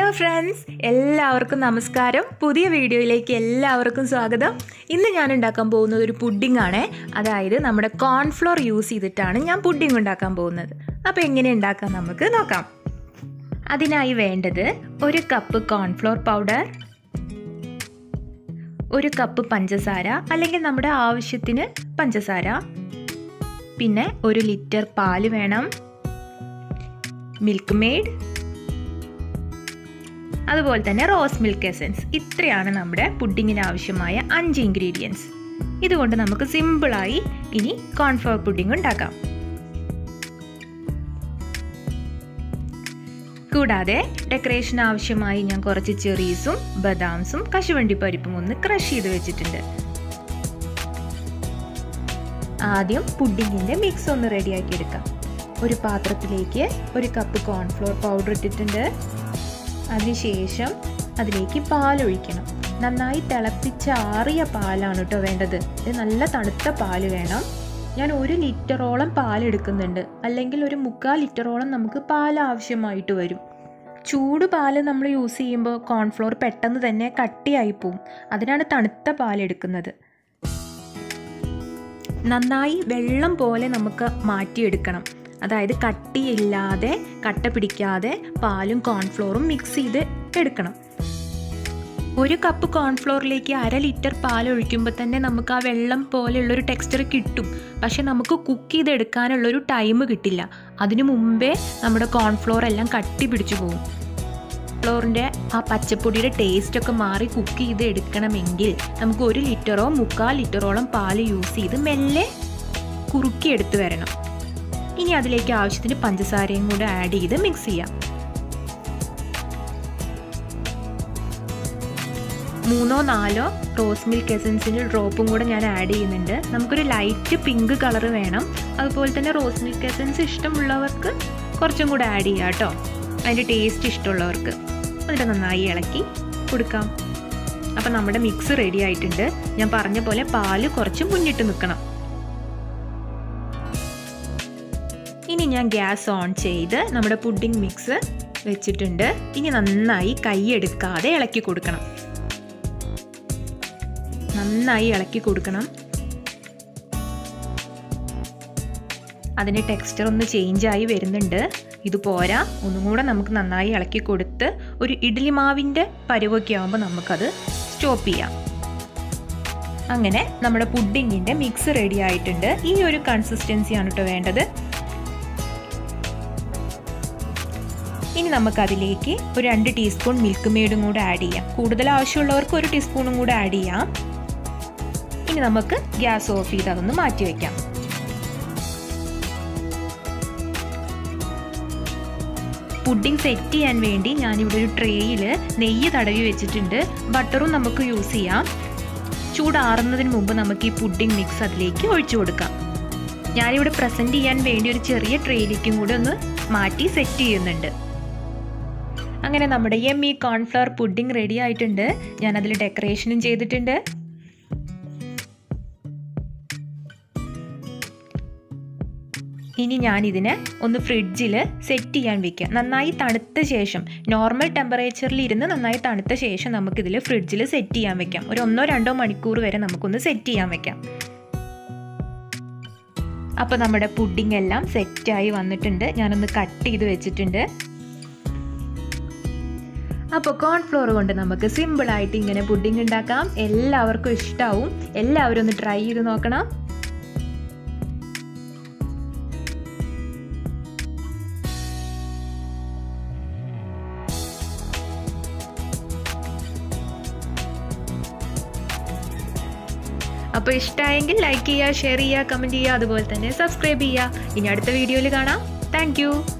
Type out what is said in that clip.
friends എല്ലാവർക്കും നമസ്കാരം പുതിയ വീഡിയോയിലേക്ക് എല്ലാവർക്കും സ്വാഗതം ഇന്ന് ഞാൻ ഉണ്ടാക്കാൻ പോകുന്നത് ഒരു പുഡിംഗ് ആണ് അതായത് നമ്മുടെ കോൺഫ്ലോർ യൂസ് ചെയ്തിട്ടാണ് ഞാൻ പുഡിംഗ് ഉണ്ടാക്കാൻ പോകുന്നത് അപ്പോൾ എങ്ങനെ ഉണ്ടാക്കാം നമുക്ക് നോക്കാം അതിനായി വേണ്ടത് ഒരു കപ്പ് കോൺഫ്ലോർ പൗഡർ ഒരു കപ്പ് പഞ്ചസാര അല്ലെങ്കിൽ നമ്മുടെ ആവശ്യത്തിന് പഞ്ചസാര പിന്നെ ഒരു ലിറ്റർ പാല് വേണം മിൽക്ക് മെയ്ഡ് അതുപോലെ തന്നെ റോസ് മിൽക്ക് എസൻസ് ഇത്രയാണ് നമ്മുടെ പുഡിങ്ങിന് ആവശ്യമായ അഞ്ച് ഇൻഗ്രീഡിയൻസ് ഇതുകൊണ്ട് നമുക്ക് സിമ്പിളായി ഇനി കോൺഫ്ലവർ പുഡിംഗ് ഉണ്ടാക്കാം കൂടാതെ ഡെക്കറേഷൻ ആവശ്യമായി ഞാൻ കുറച്ച് ചെറീസും ബദാംസും കശുവണ്ടി പരിപ്പും ഒന്ന് ക്രഷ് ചെയ്ത് വെച്ചിട്ടുണ്ട് ആദ്യം പുഡിങ്ങിൻ്റെ മിക്സ് ഒന്ന് റെഡിയാക്കി എടുക്കാം ഒരു പാത്രത്തിലേക്ക് ഒരു കപ്പ് കോൺഫ്ലോർ പൗഡർ ഇട്ടിട്ടുണ്ട് അതിനുശേഷം അതിലേക്ക് പാലൊഴിക്കണം നന്നായി തിളപ്പിച്ച ആറിയ പാലാണ് കേട്ടോ വേണ്ടത് ഇത് നല്ല തണുത്ത പാല് വേണം ഞാൻ ഒരു ലിറ്ററോളം പാൽ എടുക്കുന്നുണ്ട് അല്ലെങ്കിൽ ഒരു മുക്കാൽ ലിറ്ററോളം നമുക്ക് പാൽ ആവശ്യമായിട്ട് വരും ചൂട് പാല് നമ്മൾ യൂസ് ചെയ്യുമ്പോൾ കോൺഫ്ലോർ പെട്ടെന്ന് തന്നെ കട്ടിയായി പോവും അതിനാണ് തണുത്ത പാൽ എടുക്കുന്നത് നന്നായി വെള്ളം പോലെ നമുക്ക് മാറ്റിയെടുക്കണം അതായത് കട്ടിയില്ലാതെ കട്ട പിടിക്കാതെ പാലും കോൺഫ്ലോറും മിക്സ് ചെയ്ത് എടുക്കണം ഒരു കപ്പ് കോൺഫ്ലോറിലേക്ക് അര ലിറ്റർ പാൽ ഒഴിക്കുമ്പോൾ തന്നെ നമുക്ക് ആ വെള്ളം പോലെയുള്ളൊരു ടെക്സ്ചർ കിട്ടും പക്ഷെ നമുക്ക് കുക്ക് ചെയ്തെടുക്കാനുള്ളൊരു ടൈം കിട്ടില്ല അതിനു മുമ്പേ നമ്മുടെ കോൺഫ്ലോർ എല്ലാം കട്ടി പിടിച്ചു പോകും ഫ്ലോറിൻ്റെ ആ പച്ചപ്പൊടിയുടെ ടേസ്റ്റൊക്കെ മാറി കുക്ക് ചെയ്ത് എടുക്കണമെങ്കിൽ നമുക്ക് ഒരു ലിറ്ററോ മുക്കാൽ ലിറ്ററോളം പാല് യൂസ് ചെയ്ത് മെല്ലെ കുറുക്കിയെടുത്ത് വരണം ഇനി അതിലേക്ക് ആവശ്യത്തിന് പഞ്ചസാരയും കൂടെ ആഡ് ചെയ്ത് മിക്സ് ചെയ്യാം മൂന്നോ നാലോ റോസ് മിൽക്ക് എസൻസിൻ്റെ ഡ്രോപ്പും കൂടെ ഞാൻ ആഡ് ചെയ്യുന്നുണ്ട് നമുക്കൊരു ലൈറ്റ് പിങ്ക് കളർ വേണം അതുപോലെ തന്നെ റോസ് മിൽക്ക് എസൻസ് ഇഷ്ടമുള്ളവർക്ക് കുറച്ചും കൂടെ ആഡ് ചെയ്യാം കേട്ടോ അതിൻ്റെ ടേസ്റ്റ് ഇഷ്ടമുള്ളവർക്ക് എന്നിട്ട് നന്നായി ഇളക്കി കൊടുക്കാം അപ്പം നമ്മുടെ മിക്സ് റെഡി ആയിട്ടുണ്ട് ഞാൻ പറഞ്ഞ പോലെ പാല് കുറച്ച് മുന്നിട്ട് നിൽക്കണം ഇനി ഞാൻ ഗ്യാസ് ഓൺ ചെയ്ത് നമ്മുടെ പുഡിംഗ് മിക്സ് വെച്ചിട്ടുണ്ട് ഇനി നന്നായി കൈയെടുക്കാതെ ഇളക്കി കൊടുക്കണം നന്നായി ഇളക്കി കൊടുക്കണം അതിൻ്റെ ടെക്സ്ചർ ഒന്ന് ചേഞ്ച് ആയി വരുന്നുണ്ട് ഇത് പോരാ ഒന്നും കൂടെ നമുക്ക് നന്നായി ഇളക്കി കൊടുത്ത് ഒരു ഇഡ്ഡലി മാവിൻ്റെ പരുവൊക്കെ ആകുമ്പോൾ നമുക്കത് സ്റ്റോപ്പ് ചെയ്യാം അങ്ങനെ നമ്മുടെ പുഡിങ്ങിൻ്റെ മിക്സ് റെഡി ആയിട്ടുണ്ട് ഈ ഒരു കൺസിസ്റ്റൻസിയാണ് കേട്ടോ വേണ്ടത് ഇനി നമുക്കതിലേക്ക് ഒരു രണ്ട് ടീസ്പൂൺ മിൽക്ക് മെയ്ഡും കൂടെ ആഡ് ചെയ്യാം കൂടുതൽ ആവശ്യമുള്ളവർക്ക് ഒരു ടീസ്പൂണും കൂടെ ആഡ് ചെയ്യാം ഇനി നമുക്ക് ഗ്യാസ് ഓഫ് ചെയ്ത് അതൊന്ന് മാറ്റി വയ്ക്കാം പുഡിംഗ് സെറ്റ് ചെയ്യാൻ വേണ്ടി ഞാനിവിടെ ഒരു ട്രേയിൽ നെയ്യ് തടവി വെച്ചിട്ടുണ്ട് ബട്ടറും നമുക്ക് യൂസ് ചെയ്യാം ചൂടാറുന്നതിന് മുമ്പ് നമുക്ക് ഈ പുഡിംഗ് മിക്സ് അതിലേക്ക് ഒഴിച്ചു കൊടുക്കാം ഞാനിവിടെ പ്രസൻറ്റ് ചെയ്യാൻ വേണ്ടി ഒരു ചെറിയ ട്രേയിലേക്കും കൂടെ ഒന്ന് മാറ്റി സെറ്റ് ചെയ്യുന്നുണ്ട് അങ്ങനെ നമ്മുടെ യമ്മി കോൺഫ്ലവർ പുഡിംഗ് റെഡി ആയിട്ടുണ്ട് ഞാൻ അതിൽ ഡെക്കറേഷനും ചെയ്തിട്ടുണ്ട് ഇനി ഞാൻ ഇതിനെ ഒന്ന് ഫ്രിഡ്ജിൽ സെറ്റ് ചെയ്യാൻ വെക്കാം നന്നായി തണുത്ത ശേഷം നോർമൽ ടെമ്പറേച്ചറിൽ ഇരുന്ന് നന്നായി തണുത്ത ശേഷം നമുക്കിതിൽ ഫ്രിഡ്ജിൽ സെറ്റ് ചെയ്യാൻ വെക്കാം ഒരു ഒന്നോ രണ്ടോ മണിക്കൂർ വരെ നമുക്കൊന്ന് സെറ്റ് ചെയ്യാൻ വെക്കാം അപ്പോൾ നമ്മുടെ പുഡിംഗ് എല്ലാം സെറ്റായി വന്നിട്ടുണ്ട് ഞാനൊന്ന് കട്ട് ചെയ്ത് വെച്ചിട്ടുണ്ട് അപ്പോൾ കോൺഫ്ലോർ കൊണ്ട് നമുക്ക് സിമ്പിളായിട്ട് ഇങ്ങനെ പുഡിംഗ് ഉണ്ടാക്കാം എല്ലാവർക്കും ഇഷ്ടാവും എല്ലാവരും ഒന്ന് ട്രൈ ചെയ്ത് നോക്കണം അപ്പോൾ ഇഷ്ടമായെങ്കിൽ ലൈക്ക് ചെയ്യുക ഷെയർ ചെയ്യുക കമൻറ്റ് ചെയ്യുക അതുപോലെ തന്നെ സബ്സ്ക്രൈബ് ചെയ്യുക ഇനി അടുത്ത വീഡിയോയിൽ കാണാം താങ്ക്